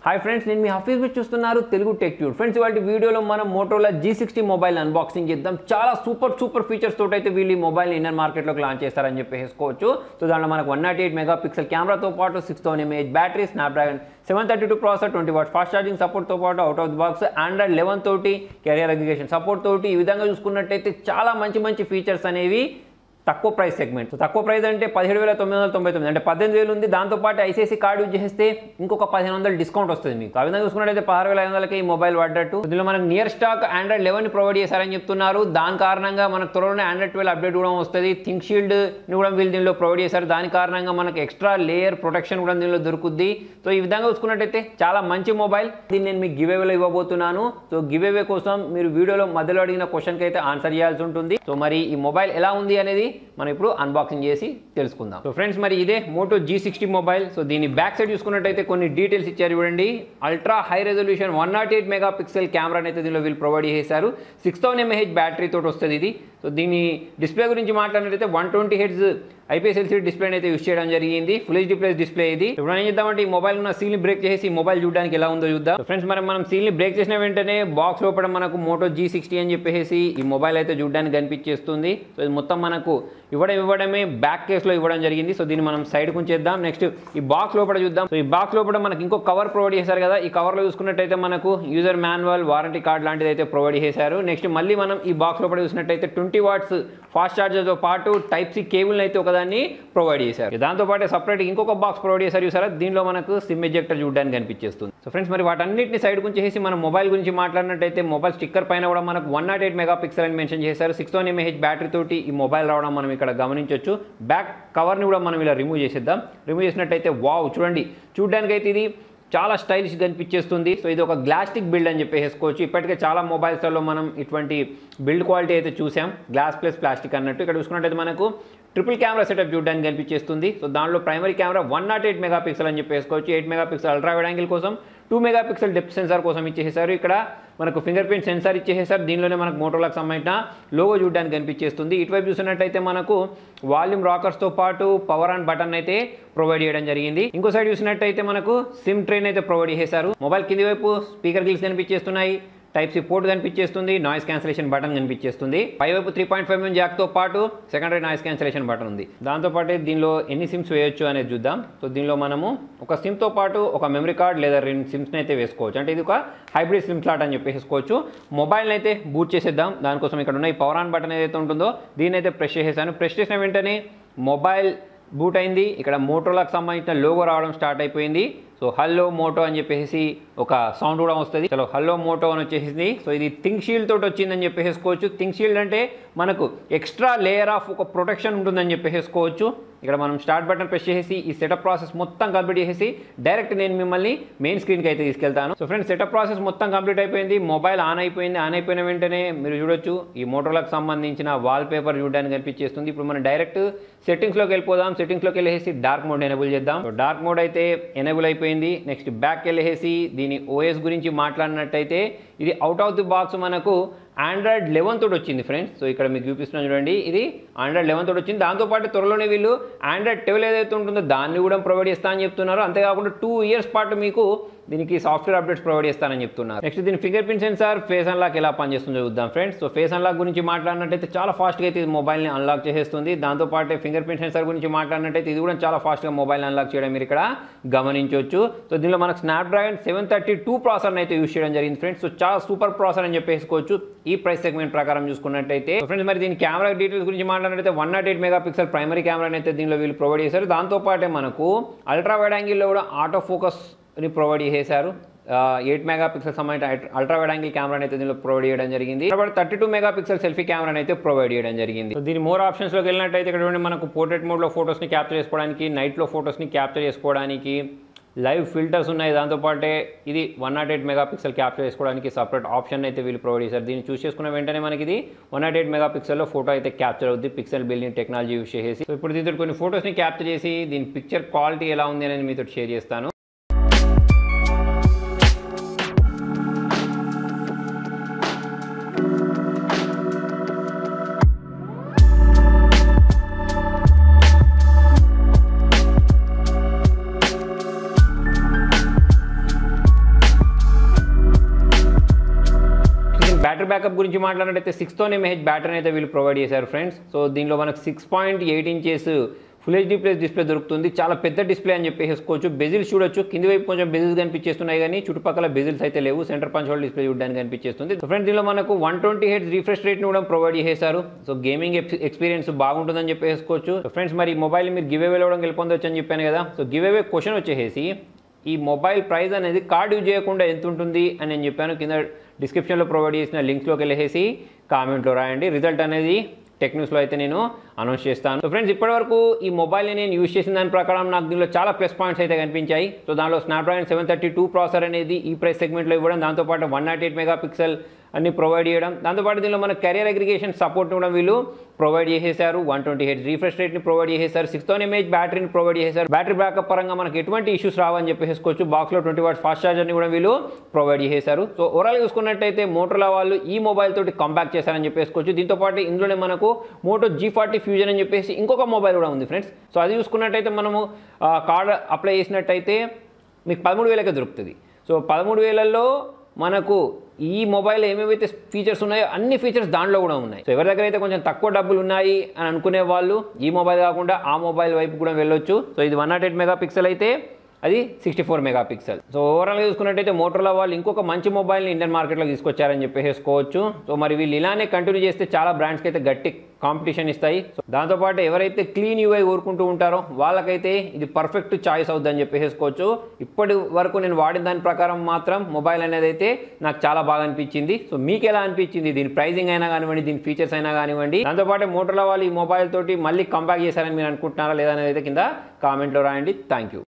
hi friends నేను మీ హఫీజ్ మీరు చూస్తున్నారు తెలుగు టెక్ ట్యూడ్ ఫ్రెండ్స్ ఇవాళ వీడియోలో మనం Motorola G sixty mobile unboxing చేద్దాం చాలా సూపర్ సూపర్ ఫీచర్స్ తోటి అయితే వీళ్ళు ఈ మొబైల్ ఇండియన్ మార్కెట్లోకి లాంచ్ చేస్తారని చెప్పేసుకోవచ్చు సో దాంట్లో మనకు one naught eight megapixel కెమెరాతో పాటు six thousand mAh battery Snapdragon seven thirty two processor twenty watt fast charging సపోర్ట్తో పాటు out of the box Android eleven తోటి కెరియర్ అగ్రిగేషన్ సపోర్ట్ తోటి ఈ విధంగా చూసుకున్నట్టయితే చాలా మంచి మంచి ఫీచర్స్ అనేవి తక్కువ ప్రైస్ సెగ్మెంట్ సో తక్కువ ప్రైస్ అంటే పదిహేడు వేల తొమ్మిది వందల తొంభై తొమ్మిది అంటే పద్దెనిమిది వేలు ఉంది దాంతోపాటు ఐసీఐసీ కార్డు యూజ్ చేస్తే ఇంకొక పదిహేను వందలు డిస్కౌంట్ వస్తుంది మీకు ఆ విధంగా చూసుకున్నట్టయితే పదహారు వేల ఐదు వందలకి ఈ మొబైల్ పడ్డట్టు దీనిలో మనకు near stock Android eleven provide చేశారని చెప్తున్నారు దాని కారణంగా మనకు త్వరలోనే ఆండ్రాయిడ్ ట్వెల్వ్ అప్డేట్ కూడా వస్తుంది థింక్ షీల్డ్ ని కూడా వీళ్ళు దీనిలో ప్రొవైడ్ చేశారు దాని కారణంగా మనకు ఎక్స్ట్రా లేయర్ ప్రొటెక్షన్ కూడా దీనిలో దొరుకుద్ది సో ఈ విధంగా చూసుకున్నట్టయితే చాలా మంచి మొబైల్ దీన్ని నేను మీకు గివ్ అవేలో ఇవ్వబోతున్నాను సో గివ్ అవే కోసం మీరు వీడియోలో మధ్యలో అడిగిన క్వశ్చన్కి అయితే ఆన్సర్ చేయాల్సి ఉంటుంది సో మరి ఈ మొబైల్ ఎలా ఉంది అనేది మనం ఇప్పుడు అన్బాక్సింగ్ చేసి తెలుసుకుందాం సో ఫ్రెండ్స్ మరి ఇదే Moto G sixty mobile so దీని బ్యాక్ సైడ్ చూసుకున్నట్టయితే కొన్ని డీటెయిల్స్ ఇచ్చారు చూడండి ultra high resolution one naught eight megapixel కెమెరాని అయితే దీనిలో వీళ్ళు ప్రొవైడ్ చేశారు సిక్స్ థౌసండ్ ఎంఏహెచ్ బ్యాటరీ తోటి వస్తుంది ఇది సో దీని డిస్ప్లే గురించి మాట్లాడినట్టయితే one twenty hertz IPS LCD డిస్ప్లేని అయితే యూస్ చేయడం జరిగింది ఫుల్ హెచ్డీ ప్లస్ డిస్ప్లే ఇది ఇప్పుడు ఏం చేద్దామంటే ఈ మొబైల్ ఉన్న సీల్ని బ్రేక్ చేసి ఈ మొబైల్ చూడడానికి ఎలా ఉందో చూద్దాం ఫ్రెండ్స్ మరి మనం సీల్ని బ్రేక్ చేసిన వెంటనే బాక్స్ లోపల మనకు మోటో జీ సిక్స్టీ అని చెప్పేసి ఈ మొబైల్ అయితే చూడడానికి కనిపించేస్తుంది సో ఇది మొత్తం మనకు ఇవ్వడం ఇవ్వడమే బ్యాక్ కేసులో ఇవ్వడం జరిగింది సో దీన్ని మనం సైడ్ ఉంచేద్దాం నెక్స్ట్ ఈ బాక్స్ లోపల చూద్దాం సో ఈ బాక్స్ లోపల మనకి ఇంకో కవర్ ప్రొవైడ్ చేశారు కదా ఈ కవర్లో చూసుకున్నట్టయితే మనకు యూజర్ మాన్యువల్ వారంటీ కార్డ్ లాంటిది అయితే ప్రొవైడ్ చేశారు నెక్స్ట్ మళ్ళీ మనం ఈ బాక్స్ లోపల చూసినట్టయితే ట్వంటీ వాట్స్ ఫాస్ట్ ఛార్జర్తో పాటు టైప్ సి కేబుల్ని అయితే ఒకదాన్ని ప్రొవైడ్ చేశారు దాంతో పాటు సపరేట్ ఇంకొక బాక్స్ ప్రొవైడ్ చేశారు చూసారా దీనిలో మనకు సిమ్ ఎజెక్టర్ చూడడానికి కనిపించేస్తుంది సో ఫ్రెండ్స్ మరి వాటన్నిటిని సైడ్ గురించి మన మొబైల్ గురించి మాట్లాడినట్టయితే మొబైల్ స్టిక్కర్ పైన కూడా మనకు one naught eight megapixel అని మెన్షన్ చేశారు సిక్స్ వన్ ఎంఏహెచ్ బ్యాటరీ తోటి ఈ మొబైల్ రావడం మనం ఇక్కడ గమనించవచ్చు బ్యాక్ కవర్ని కూడా మనం ఇలా రిమూవ్ చేసేద్దాం రిమూవ్ చేసినట్టయితే వావ్ చూడండి చూడడానికి అయితే ఇది చాలా స్టైలిష్ కనిపించేస్తుంది సో ఇది ఒక గ్లాస్టిక్ బిల్డ్ అని చెప్పేసుకోవచ్చు ఇప్పటికే చాలా మొబైల్స్లలో మనం ఇటువంటి బిల్డ్ క్వాలిటీ అయితే చూసాం గ్లాస్ ప్లస్ ప్లాస్టిక్ అన్నట్టు ఇక్కడ చూసుకున్నట్టయితే మనకు ట్రిపుల్ కెమెరా సెటప్ చూడడానికి కనిపించేస్తుంది సో దానిలో primary camera one naught eight megapixel అని చెప్పేసుకోవచ్చు eight megapixel ultra wide angle కోసం two megapixel depth sensor కోసం ఇచ్చేసారు ఇక్కడ మనకు ఫింగర్ ప్రింట్ సెన్సార్ ఇచ్చేసారు దీనిలోనే మనకు మోటోలకు సంబంధించిన లోగో చూడడానికి కనిపించేస్తుంది ఇటువైపు చూసినట్టయితే మనకు వాల్యూమ్ రాకర్స్తో పాటు పవర్ ఆన్ బటన్ అయితే ప్రొవైడ్ చేయడం జరిగింది ఇంకో సైడ్ చూసినట్టయితే మనకు సిమ్ ట్రైన్ అయితే ప్రొవైడ్ చేశారు మొబైల్ కింది వైపు స్పీకర్ గిల్స్ కనిపించేస్తున్నాయి టైప్ సి పోర్ట్ కనిపించేస్తుంది నాయిస్ క్యాన్సిలేషన్ బటన్ కనిపించేస్తుంది పైవైపు త్రీ పాయింట్ ఫైవ్ ఎంఎం జాక్తో పాటు సెకండరీ నాయిస్ క్యాన్సిలేషన్ బటన్ ఉంది దాంతోపాటు దీనిలో ఎన్ని సిమ్స్ వేయొచ్చు అనేది చూద్దాం సో దీనిలో మనము ఒక సిమ్తో పాటు ఒక మెమరీ కార్డ్ లేదా రెండు సిమ్స్ని అయితే వేసుకోవచ్చు అంటే ఇది ఒక హైబ్రిడ్ సిమ్ స్లాట్ అని చెప్పేసుకోవచ్చు మొబైల్ని అయితే బూట్ చేసేద్దాం దానికోసం ఇక్కడ ఉన్న ఈ పవర్ ఆన్ బటన్ ఏదైతే ఉంటుందో దీన్ని అయితే ప్రెస్ చేసేసాను ప్రెస్ చేసిన వెంటనే మొబైల్ బూట్ అయింది ఇక్కడ మోటోలకు సంబంధించిన లోగో రావడం స్టార్ట్ అయిపోయింది సో హల్లో మోటో అని చెప్పేసి ఒక సౌండ్ కూడా వస్తుంది చలో హల్లో మోటో అని వచ్చేసింది సో ఇది థింక్ షీల్డ్ తోటి వచ్చిందని చెప్పేసుకోవచ్చు థింక్ షీల్డ్ అంటే మనకు ఎక్స్ట్రా లేయర్ ఆఫ్ ఒక ప్రొటెక్షన్ ఉంటుందని చెప్పేసుకోవచ్చు ఇక్కడ మనం స్టార్ట్ బటన్ ప్రెస్ చేసి ఈ సెటప్ ప్రాసెస్ మొత్తం కంప్లీట్ చేసి డైరెక్ట్ నేను మిమ్మల్ని మెయిన్ స్క్రీన్కి అయితే తీసుకెళ్తాను సో ఫ్రెండ్స్ సెటప్ ప్రాసెస్ మొత్తం కంప్లీట్ అయిపోయింది మొబైల్ ఆన్ అయిపోయింది ఆన్ అయిపోయిన వెంటనే మీరు చూడొచ్చు ఈ మోటోలకు సంబంధించిన వాల్ పేపర్ చూడడానికి కనిపించేస్తుంది ఇప్పుడు మనం డైరెక్ట్ సెట్టింగ్స్లోకి వెళ్ళిపోదాం సెట్టింగ్స్లోకి వెళ్ళేసి డార్క్ మోడ్ ఎనేబుల్ చేద్దాం డార్క్ మోడ్ అయితే ఎనేబుల్ అయిపోయింది నెక్స్ట్ బ్యాక్ వెళ్ళేసి దీని ఓఎస్ గురించి మాట్లాడినట్టయితే ఇది అవుట్ ఆఫ్ ది బాక్స్ మనకు ఆండ్రాయిడ్ లెవెన్ తోటి వచ్చింది ఫ్రెండ్స్ సో ఇక్కడ మీకు చూపిస్తున్నాను చూడండి ఇది ఆండ్రాయిడ్ లెవెన్ తోటి వచ్చింది దాంతోపాటు త్వరలోనే వీళ్ళు ఆండ్రాయిడ్ ట్వెల్వ్ ఏదైతే ఉంటుందో దాన్ని కూడా ప్రొవైడ్ చేస్తా అని చెప్తున్నారు అంతేకాకుండా టూ ఇయర్స్ పాటు మీకు దీనికి సాఫ్ట్వేర్ అప్డేట్స్ ప్రొవైడ్ చేస్తానని చెప్తున్నారు నెక్స్ట్ దీని fingerprint sensor face unlock ఎలా పనిచేస్తుందో చూద్దాం ఫ్రెండ్స్ సో ఫేస్ అన్లాక్ గురించి మాట్లాడినట్టయితే చాలా ఫాస్ట్గా అయితే ఇది మొబైల్ని అన్లాక్ చేసేస్తుంది దాంతోపాటు ఫింగర్ ప్రింట్ సెన్సార్ గురించి మాట్లాడినట్టయితే ఇది కూడా చాలా ఫాస్ట్గా మొబైల్ అన్లాక్ చేయడం మీరు ఇక్కడ గమనించవచ్చు సో దీనిలో మనకు Snapdragon seven thirty two processor అయితే యూస్ చేయడం జరిగింది ఫ్రెండ్స్ సో చాలా సూపర్ ప్రాసెసర్ అని చెప్పేసుకోవచ్చు ఈ ప్రైస్ సెగ్మెంట్ ప్రకారం చూసుకున్నట్టయితే ఫ్రెండ్స్ మరి దీని కెమెరా డీటెయిల్స్ గురించి మాట్లాడినట్టయితే one naught eight megapixel primary కెమెరాని అయితే దీనిలో వీళ్ళు ప్రొవైడ్ చేశారు దాంతోపాటే మనకు అల్ట్రా వైడ్ యాంగిల్లో కూడా ఆటో ఫోకస్ని ప్రొవైడ్ చేశారు ఎయిట్ మెగా పిక్సెల్ సంబంధించిన అల్ట్రా వైడ్ యాంగిల్ కెమెరాని అయితే దీనిలో ప్రొవైడ్ చేయడం జరిగింది తర్వాత thirty two megapixel selfie కెమెరాని అయితే ప్రొవైడ్ చేయడం జరిగింది సో దీని మోర్ ఆప్షన్స్లోకి వెళ్ళినట్టయితే ఇక్కడ చూడండి మనకు పోర్ట్రేట్ మోడ్లో ఫోటోస్ని క్యాప్చర్ చేసుకోవడానికి నైట్లో ఫోటోస్ని క్యాప్చర్ చేసుకోవడానికి లైవ్ ఫిల్టర్స్ ఉన్నాయి దాంతోపాటే ఇది one naught eight megapixel capture చేసుకోవడానికి సపరేట్ ఆప్షన్ అయితే వీళ్ళు ప్రొవైడ్ చేశారు దీన్ని చూస్ చేసుకున్న వెంటనే మనకి ఇది వన్ నాట్ ఎయిట్ మెగా పిక్సెల్లో ఫోటో అయితే క్యాప్చర్ అవుద్ది పిక్సెల్ బిల్డింగ్ టెక్నాలజీ యూస్ చేసి సో ఇప్పుడు దీంతో కొన్ని ఫోటోస్ని క్యాప్చర్ చేసి దీని పిక్చర్ క్వాలిటీ ఎలా ఉంది అనేది మీతో షేర్ చేస్తాను బ్యాటరీ బ్యాకప్ గురించి మాట్లాడినట్టయితే సిక్స్ థౌసండ్ ఎంఏహెచ్ బ్యాటరీ అయితే వీళ్ళు ప్రొవైడ్ చేశారు ఫ్రెండ్స్ సో దీనిలో మనకు six point eight inches full HD plus display దొరుకుతుంది చాలా పెద్ద డిస్ప్లే అని చెప్పేసుకోవచ్చు బెజిల్స్ చూడొచ్చు కింది వైపు కొంచెం బెజిల్స్ కనిపించేస్తున్నాయి కానీ చుట్టుపక్కల బెజిల్స్ అయితే లేవు సెంటర్ పంచ్ హోల్ డిస్ప్లే చూడడానికి కనిపించేస్తుంది సో ఫ్రెండ్స్ దీనిలో మనకు వన్ ట్వంటీ హెడ్స్ రిఫ్రెష్ రేట్ని కూడా ప్రొవైడ్ చేశారు సో గేమింగ్ ఎక్స్పీరియన్స్ బాగుంటుందని చెప్పేసుకోవచ్చు సో ఫ్రెండ్స్ మరి మొబైల్ మీరు గివ్ అవే కూడా గెలుపొందొచ్చు అని చెప్పాను కదా సో గివ్ అవే క్వశ్చన్ వచ్చేసి ఈ మొబైల్ ప్రైస్ అనేది కార్డ్ యూజ్ చేయకుండా ఎంత ఉంటుంది అని నేను చెప్పాను కింద డిస్క్రిప్షన్లో ప్రొవైడ్ చేసిన లింక్స్లోకి వెళ్ళేసి కామెంట్లో రాయండి రిజల్ట్ అనేది టెక్ న్యూస్లో అయితే నేను అనౌన్స్ చేస్తాను సో ఫ్రెండ్స్ ఇప్పటివరకు ఈ మొబైల్ని నేను యూజ్ చేసిన దాని ప్రకారం నాకు దీనిలో చాలా ప్లస్ పాయింట్స్ అయితే కనిపించాయి సో దానిలో Snapdragon seven thirty two processor అనేది ఈ ప్రైస్ సెగ్మెంట్లో ఇవ్వడం దాంతోపాటు one naught eight megapixel అన్ని ప్రొవైడ్ చేయడం దాంతోపాటు దీనిలో మన కెరియర్ అగ్రిగేషన్ సపోర్ట్ కూడా వీళ్ళు ప్రొవైడ్ చేసేసారు వన్ ట్వంటీ హెడ్ రీఫ్రెష్ రేట్ని ప్రొవైడ్ చేసేసారు సిక్స్ థౌసండ్ ఎంఏహెచ్ బ్యాటరీని ప్రొవైడ్ చేశారు బ్యాటరీ బ్యాకప్ పరంగా మనకి ఎటువంటి ఇష్యూస్ రావని చెప్పేసుకోవచ్చు బాక్స్లో ట్వంటీ వాట్స్ ఫాస్ట్ ఛార్జర్ని కూడా వీళ్ళు ప్రొవైడ్ చేశారు సో ఓవరాల్ చూసుకున్నట్టయితే మోటోలా వాళ్ళు ఈ మొబైల్ తోటి కంబ్యాక్ చేశారని చెప్పేసుకోవచ్చు దీంతో పాటు ఇందులోనే మనకు మోటో జీ ఫార్టీ ఫ్యూజన్ అని చెప్పేసి ఇంకొక మొబైల్ కూడా ఉంది ఫ్రెండ్స్ సో అది చూసుకున్నట్టయితే మనము కార్డ్ అప్లై చేసినట్టయితే మీకు పదమూడు వేలకే దొరుకుతుంది సో పదమూడు వేలల్లో మనకు ఈ మొబైల్ ఏమేమైతే ఫీచర్స్ ఉన్నాయో అన్ని ఫీచర్స్ దాంట్లో కూడా ఉన్నాయి సో ఎవరి దగ్గర అయితే కొంచెం తక్కువ డబ్బులు ఉన్నాయి అని అనుకునే వాళ్ళు ఈ మొబైల్ కాకుండా ఆ మొబైల్ వైపు కూడా వెళ్ళొచ్చు సో ఇది one naught eight megapixel అయితే అది sixty four megapixel so ఓవరాల్గా చూసుకున్నట్టయితే మోటోలా వాళ్ళు ఇంకొక మంచి మొబైల్ని ఇండియన్ మార్కెట్లో తీసుకొచ్చారని చెప్పేసుకోవచ్చు సో మరి వీళ్ళు ఇలానే కంటిన్యూ చేస్తే చాలా బ్రాండ్స్కి అయితే గట్టి కాంపిటీషన్ ఇస్తాయి సో దాంతోపాటు ఎవరైతే క్లీన్ యూఐ కోరుకుంటూ ఉంటారో వాళ్ళకైతే ఇది పర్ఫెక్ట్ చాయిస్ అవుద్దని చెప్పేసుకోవచ్చు ఇప్పటి వరకు నేను వాడిన దాని ప్రకారం మాత్రం మొబైల్ అనేది అయితే నాకు చాలా బాగా అనిపించింది సో మీకు ఎలా అనిపించింది దీని ప్రైజింగ్ అయినా కానివ్వండి దీని ఫీచర్స్ అయినా కానివ్వండి దాంతోపాటు మోటోలా వాళ్ళు ఈ మొబైల్ తోటి మళ్ళీ కంబ్యాక్ చేశారని మీరు అనుకుంటున్నారా లేదా అనేది అయితే కింద కామెంట్లో రాయండి థ్యాంక్ యూ